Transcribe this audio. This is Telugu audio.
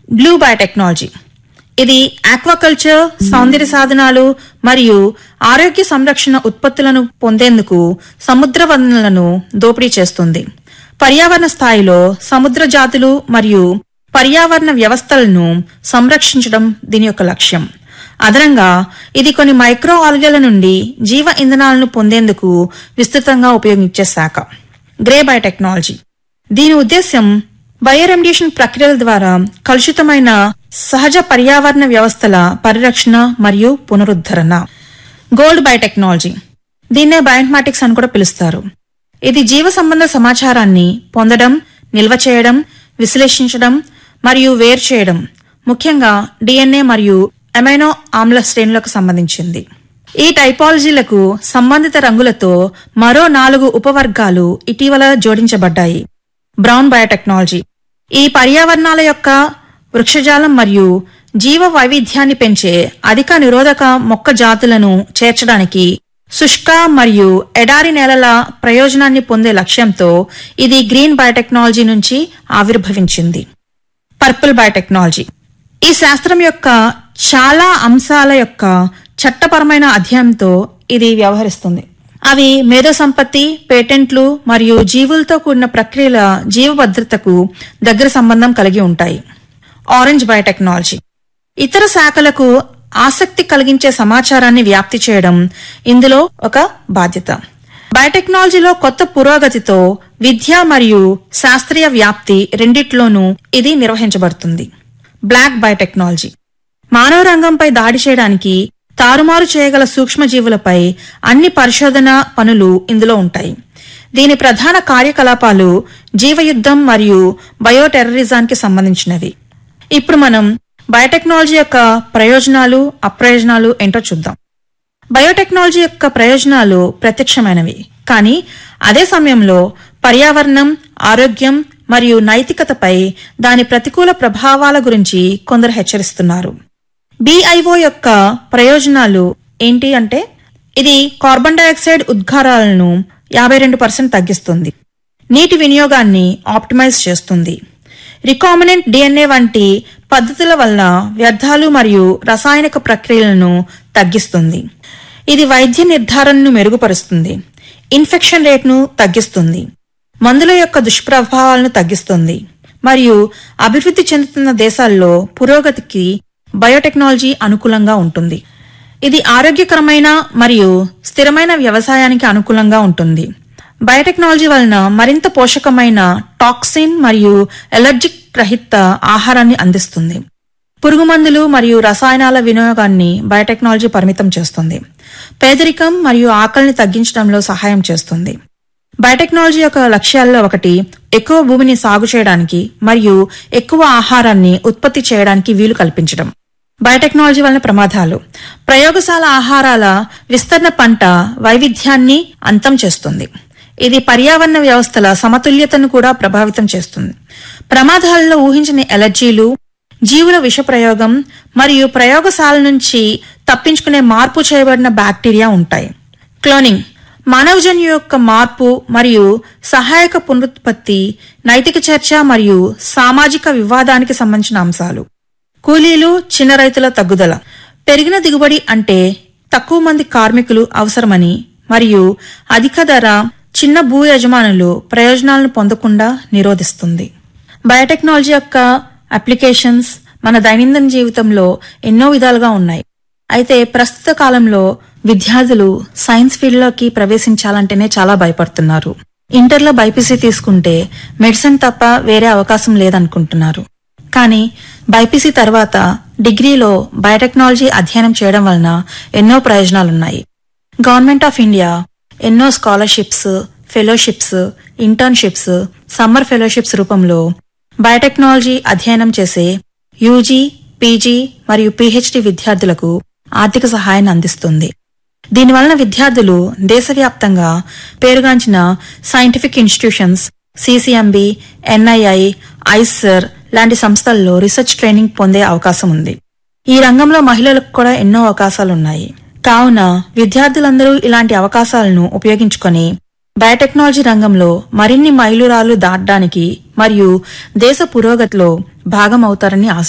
బ్లూ బయోటెక్నాలజీ ఇది ఆక్వాకల్చర్ సౌందర్య సాధనాలు మరియు ఆరోగ్య సంరక్షణ ఉత్పత్తులను పొందేందుకు సముద్ర వనరులను దోపిడీ చేస్తుంది పర్యావరణ స్థాయిలో సముద్ర జాతులు మరియు పర్యావరణ వ్యవస్థలను సంరక్షించడం దీని యొక్క లక్ష్యం అదనంగా ఇది కొన్ని మైక్రో ఆల్గల నుండి జీవ ఇంధనాలను పొందేందుకు విస్తృతంగా ఉపయోగించే శాఖ గ్రే బయోటెక్నాలజీ దీని ఉద్దేశ్యం బయోరెమ్డియేషన్ ప్రక్రియల ద్వారా కలుషితమైన సహజ పర్యావరణ వ్యవస్థల పరిరక్షణ మరియు పునరుద్ధరణ గోల్డ్ బయోటెక్నాలజీ దీన్నే బయోఇన్ఫర్మాటిక్స్ అని కూడా పిలుస్తారు ఇది జీవ సంబంధ సమాచారాన్ని పొందడం నిల్వ చేయడం విశ్లేషించడం మరియు వేరు చేయడం ముఖ్యంగా డిఎన్ఏ మరియు అమైనో ఆమ్ల శ్రేణులకు సంబంధించింది ఈ టైపాలజీలకు సంబంధిత రంగులతో మరో నాలుగు ఉపవర్గాలు ఇటీవల జోడించబడ్డాయి బ్రౌన్ బయోటెక్నాలజీ ఈ పర్యావరణాల యొక్క వృక్షజాలం మరియు జీవ వైవిధ్యాన్ని పెంచే అధిక నిరోధక మొక్క జాతులను చేర్చడానికి శుష్క మరియు ఎడారి నేలల ప్రయోజనాన్ని పొందే లక్ష్యంతో ఇది గ్రీన్ బయోటెక్నాలజీ నుంచి ఆవిర్భవించింది పర్పుల్ బయోటెక్నాలజీ ఈ శాస్త్రం యొక్క చాలా అంశాల యొక్క చట్టపరమైన అధ్యయనంతో ఇది వ్యవహరిస్తుంది అవి మేధో సంపత్తి పేటెంట్లు మరియు జీవులతో కూడిన ప్రక్రియల జీవ భద్రతకు దగ్గర సంబంధం కలిగి ఉంటాయి ఆరెంజ్ బయోటెక్నాలజీ ఇతర శాఖలకు ఆసక్తి కలిగించే సమాచారాన్ని వ్యాప్తి చేయడం ఇందులో ఒక బాధ్యత బయోటెక్నాలజీలో కొత్త పురోగతితో విద్య మరియు శాస్త్రీయ వ్యాప్తి రెండిట్లోనూ ఇది నిర్వహించబడుతుంది బ్లాక్ బయోటెక్నాలజీ మానవ రంగంపై దాడి చేయడానికి తారుమారు చేయగల సూక్ష్మజీవులపై అన్ని పరిశోధన పనులు ఇందులో ఉంటాయి దీని ప్రధాన కార్యకలాపాలు జీవయుద్ధం మరియు బయోటెర్రరిజానికి సంబంధించినవి ఇప్పుడు మనం బయోటెక్నాలజీ యొక్క ప్రయోజనాలు అప్రయోజనాలు ఏంటో చూద్దాం బయోటెక్నాలజీ యొక్క ప్రయోజనాలు ప్రత్యక్షమైనవి కానీ అదే సమయంలో పర్యావరణం ఆరోగ్యం మరియు నైతికతపై దాని ప్రతికూల ప్రభావాల గురించి కొందరు హెచ్చరిస్తున్నారు బిఐఓ యొక్క ప్రయోజనాలు ఏంటి అంటే ఇది కార్బన్ డయాక్సైడ్ ఉద్గారాలను యాభై రెండు పర్సెంట్ తగ్గిస్తుంది నీటి వినియోగాన్ని ఆప్టిమైజ్ చేస్తుంది రికామినెంట్ డిఎన్ఏ వంటి పద్ధతుల వల్ల వ్యర్థాలు మరియు రసాయనిక ప్రక్రియలను తగ్గిస్తుంది ఇది వైద్య నిర్ధారణను మెరుగుపరుస్తుంది ఇన్ఫెక్షన్ రేట్ను తగ్గిస్తుంది మందుల యొక్క దుష్ప్రభావాలను తగ్గిస్తుంది మరియు అభివృద్ధి చెందుతున్న దేశాల్లో పురోగతికి బయోటెక్నాలజీ అనుకూలంగా ఉంటుంది ఇది ఆరోగ్యకరమైన మరియు స్థిరమైన వ్యవసాయానికి అనుకూలంగా ఉంటుంది బయోటెక్నాలజీ వలన మరింత పోషకమైన టాక్సిన్ మరియు ఎలర్జిక్ రహిత ఆహారాన్ని అందిస్తుంది పురుగుమందులు మరియు రసాయనాల వినియోగాన్ని బయోటెక్నాలజీ పరిమితం చేస్తుంది పేదరికం మరియు ఆకలిని తగ్గించడంలో సహాయం చేస్తుంది బయోటెక్నాలజీ యొక్క లక్ష్యాల్లో ఒకటి ఎక్కువ భూమిని సాగు చేయడానికి మరియు ఎక్కువ ఆహారాన్ని ఉత్పత్తి చేయడానికి వీలు కల్పించడం బయోటెక్నాలజీ వలన ప్రమాదాలు ప్రయోగశాల ఆహారాల విస్తరణ పంట వైవిధ్యాన్ని అంతం చేస్తుంది ఇది పర్యావరణ వ్యవస్థల సమతుల్యతను కూడా ప్రభావితం చేస్తుంది ప్రమాదాలలో ఊహించని ఎలర్జీలు జీవుల విష ప్రయోగం మరియు ప్రయోగశాల నుంచి తప్పించుకునే మార్పు చేయబడిన బ్యాక్టీరియా ఉంటాయి క్లోనింగ్ మానవజన్యు యొక్క మార్పు మరియు సహాయక పునరుత్పత్తి నైతిక చర్చ మరియు సామాజిక వివాదానికి సంబంధించిన అంశాలు కూలీలు చిన్న రైతుల తగ్గుదల పెరిగిన దిగుబడి అంటే తక్కువ మంది కార్మికులు అవసరమని మరియు అధిక ధర చిన్న భూ యజమానులు ప్రయోజనాలను పొందకుండా నిరోధిస్తుంది బయోటెక్నాలజీ యొక్క అప్లికేషన్స్ మన దైనందిన జీవితంలో ఎన్నో విధాలుగా ఉన్నాయి అయితే ప్రస్తుత కాలంలో విద్యార్థులు సైన్స్ ఫీల్డ్ లోకి ప్రవేశించాలంటేనే చాలా భయపడుతున్నారు ఇంటర్లో బైపీసీ తీసుకుంటే మెడిసిన్ తప్ప వేరే అవకాశం లేదనుకుంటున్నారు కానీ బైపీసీ తర్వాత డిగ్రీలో బయోటెక్నాలజీ అధ్యయనం చేయడం వలన ఎన్నో ప్రయోజనాలున్నాయి గవర్నమెంట్ ఆఫ్ ఇండియా ఎన్నో scholarships fellowships internships summer fellowships రూపంలో బయోటెక్నాలజీ అధ్యయనం చేసే యూజీ పీజీ మరియు పీహెచ్డీ విద్యార్థులకు ఆర్థిక సహాయాన్ని అందిస్తుంది దీనివలన విద్యార్థులు దేశవ్యాప్తంగా పేరుగాంచిన scientific institutions CCMB NII IISER లాంటి సంస్థల్లో రీసెర్చ్ ట్రైనింగ్ పొందే అవకాశం ఉంది ఈ రంగంలో మహిళలకు కూడా ఎన్నో అవకాశాలున్నాయి కావున విద్యార్థులందరూ ఇలాంటి అవకాశాలను ఉపయోగించుకొని బయోటెక్నాలజీ రంగంలో మరిన్ని మైలురాళ్లు దాటడానికి మరియు దేశ పురోగతిలో భాగమవుతారని ఆశ